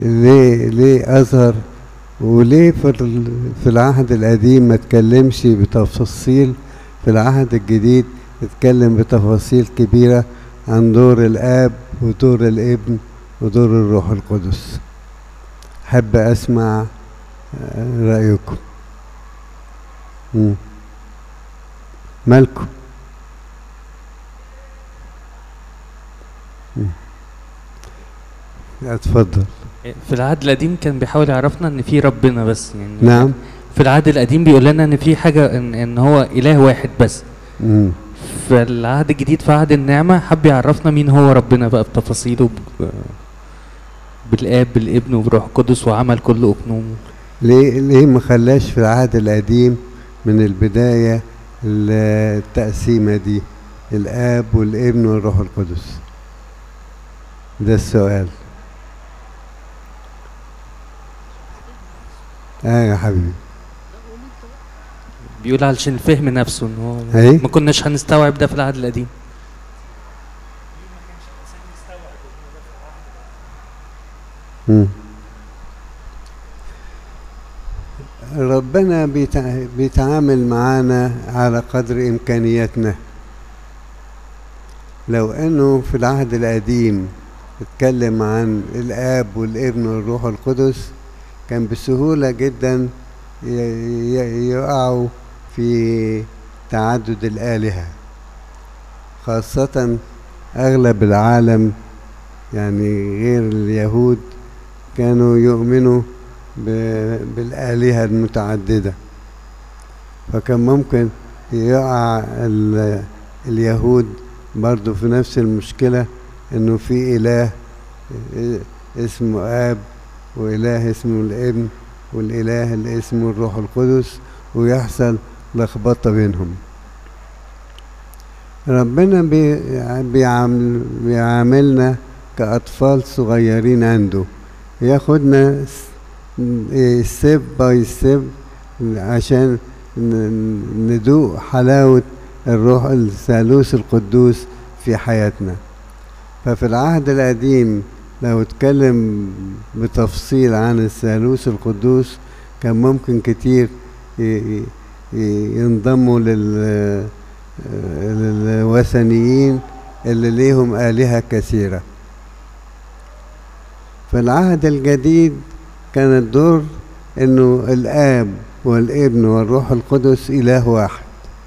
ليه ليه أظهر وليه في ال- في العهد القديم ما تكلمش بتفاصيل في العهد الجديد اتكلم بتفاصيل كبيرة عن دور الآب ودور الابن ودور الروح القدس حب أسمع آه، رأيكم مم. مالكم مم. اتفضل في العهد القديم كان بيحاول يعرفنا ان في ربنا بس يعني نعم في العهد القديم بيقول لنا ان في حاجه ان, ان هو اله واحد بس مم. في العهد الجديد في عهد النعمه حب يعرفنا مين هو ربنا بقى بتفاصيله ب... بالاب بالابن وبروح القدس وعمل كل اقنومه ليه ليه ما خلاش في العهد القديم من البداية التقسيمة دي الآب والابن والروح القدس ده السؤال اه يا حبيبي بيقول علشان الفهم نفسه ان هو أي. ما كناش هنستوعب ده في العهد القديم مم. ربنا بيتع- بيتعامل معانا على قدر إمكانياتنا لو إنه في العهد القديم اتكلم عن الآب والابن والروح القدس كان بسهولة جدا ي- ي- يقعوا في تعدد الآلهة خاصة أغلب العالم يعني غير اليهود كانوا يؤمنوا ب- بالآلهة المتعددة فكان ممكن يقع ال- اليهود برضو في نفس المشكلة انه في اله اسمه اب واله اسمه الابن والاله اللي اسمه الروح القدس ويحصل لخبطة بينهم ربنا بي- بيعامل بيعاملنا كأطفال صغيرين عنده ياخدنا ستيب باي ستيب عشان ن- ندوق حلاوة الروح الثالوث القدوس في حياتنا ففي العهد القديم لو اتكلم بتفصيل عن الثالوث القدوس كان ممكن كتير ي- ي- ي- ينضموا لل للوثنيين اللي ليهم آلهة كثيرة في العهد الجديد كان الدور انه الاب والابن والروح القدس اله واحد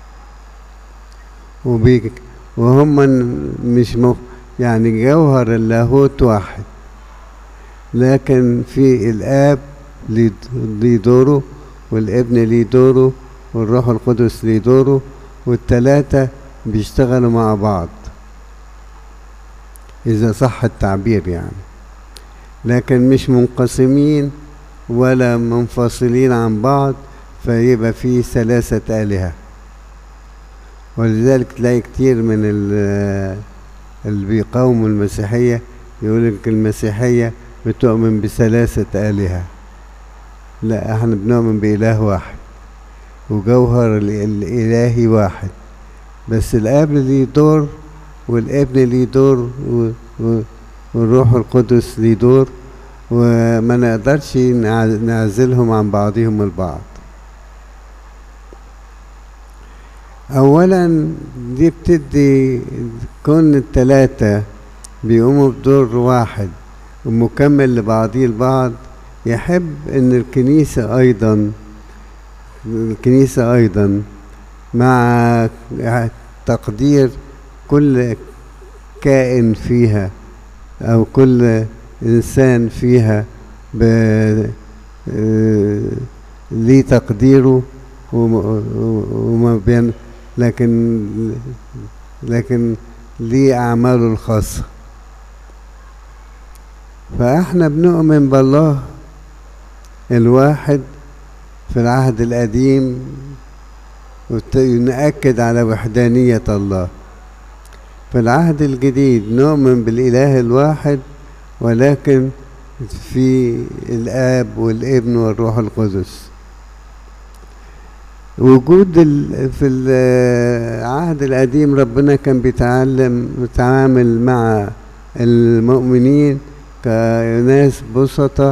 وبي وهم مش مف يعني جوهر اللاهوت واحد لكن في الاب ليه ليه دوره والابن ليه دوره والروح القدس ليه دوره والتلاتة بيشتغلوا مع بعض إذا صح التعبير يعني لكن مش منقسمين ولا منفصلين عن بعض فيبقى في ثلاثة آلهة ولذلك تلاقي كتير من ال- اللي بيقاوموا المسيحية يقول لك المسيحية بتؤمن بثلاثة آلهة لا احنا بنؤمن بإله واحد وجوهر ال- الإلهي واحد بس الآب ليه دور والابن ليه دور و- و- والروح القدس ليه دور وما نقدرش نع- نعزلهم عن بعضهم البعض اولا دي بتدي كون التلاتة بيقوموا بدور واحد ومكمل لبعضيه البعض يحب ان الكنيسة ايضا الكنيسة ايضا مع تقدير كل كائن فيها او كل انسان فيها ب آه، ليه تقديره وما وما بين لكن لكن ليه اعماله الخاصه فاحنا بنؤمن بالله الواحد في العهد القديم وت- ونأكد على وحدانية الله في العهد الجديد نؤمن بالإله الواحد ولكن في الآب والابن والروح القدس وجود ال- في العهد القديم ربنا كان بيتعلم بيتعامل مع المؤمنين كناس بسطة